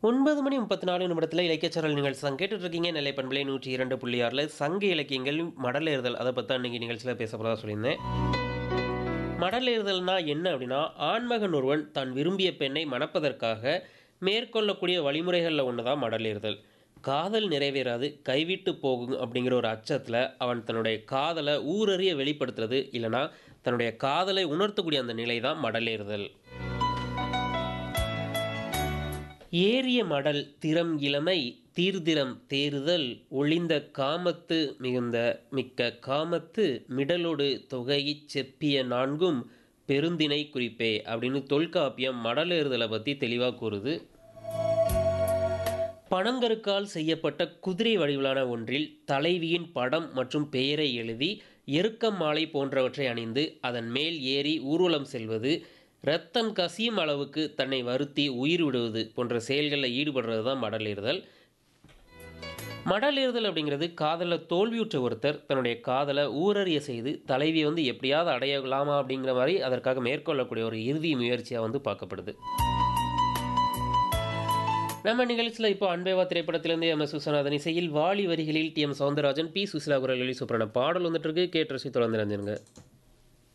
ஒன்பது மணி முப்பத்தி நாலு நிமிடத்தில் இலக்கியச்சரல் நிகழ்ச்சி தான் கேட்டுட்டு இருக்கீங்க நெல்லை பண்பலை நூற்றி இரண்டு புள்ளி ஆறில் சங்க இலக்கியங்கள் மடலேறுதல் அதை பற்றி அன்றைக்கி நிகழ்ச்சியில் பேச போகிறதா சொல்லியிருந்தேன் மடலேறுதல்னா என்ன அப்படின்னா ஆண்மகன் ஒருவன் தான் விரும்பிய பெண்ணை மணப்பதற்காக மேற்கொள்ளக்கூடிய வழிமுறைகளில் ஒன்று தான் மடலேறுதல் காதல் நிறைவேறாது கைவிட்டு போகும் அப்படிங்கிற ஒரு அச்சத்தில் அவன் தன்னுடைய காதலை ஊரறிய வெளிப்படுத்துறது இல்லைனா தன்னுடைய காதலை உணர்த்தக்கூடிய அந்த நிலை தான் மடலேறுதல் ஏறிய மடல் திறம் இளமை தீர்திரம் தேறுதல் ஒளிந்த காமத்து மிகுந்த மிக்க காமத்து மிடலோடு தொகையிச் செப்பிய நான்கும் பெருந்திணை குறிப்பே அப்படின்னு தொல்காப்பியம் மடலேறுதலை பற்றி தெளிவாக கூறுது பனங்கருக்கால் செய்யப்பட்ட குதிரை வடிவிலான ஒன்றில் தலைவியின் படம் மற்றும் பெயரை எழுதி எருக்கம் மாலை போன்றவற்றை அணிந்து அதன் மேல் ஏறி ஊர்வலம் செல்வது இரத்தம் கசியும் அளவுக்கு தன்னை வருத்தி உயிர் விடுவது போன்ற செயல்களில் ஈடுபடுறது தான் மடலேறுதல் மடலேறுதல் அப்படிங்கிறது காதலில் தோல்வியுற்ற ஒருத்தர் தன்னுடைய காதலை ஊரறிய செய்து தலைவியை வந்து எப்படியாவது அடையலாமா அப்படிங்கிற மாதிரி அதற்காக மேற்கொள்ளக்கூடிய ஒரு இறுதி முயற்சியாக வந்து பார்க்கப்படுது நம்ம நிகழ்ச்சியில் இப்போ அன்பேவா திரைப்படத்திலிருந்து எம் எஸ் விஸ்வநாதன் இசையில் வாலி வரிகளில் T M Soundararajan P Susheela குரல்களில் சூப்பரான பாடல் வந்துட்டு இருக்கு கேட்டு ரசி தொடர்ந்து ரஞ்சனுங்க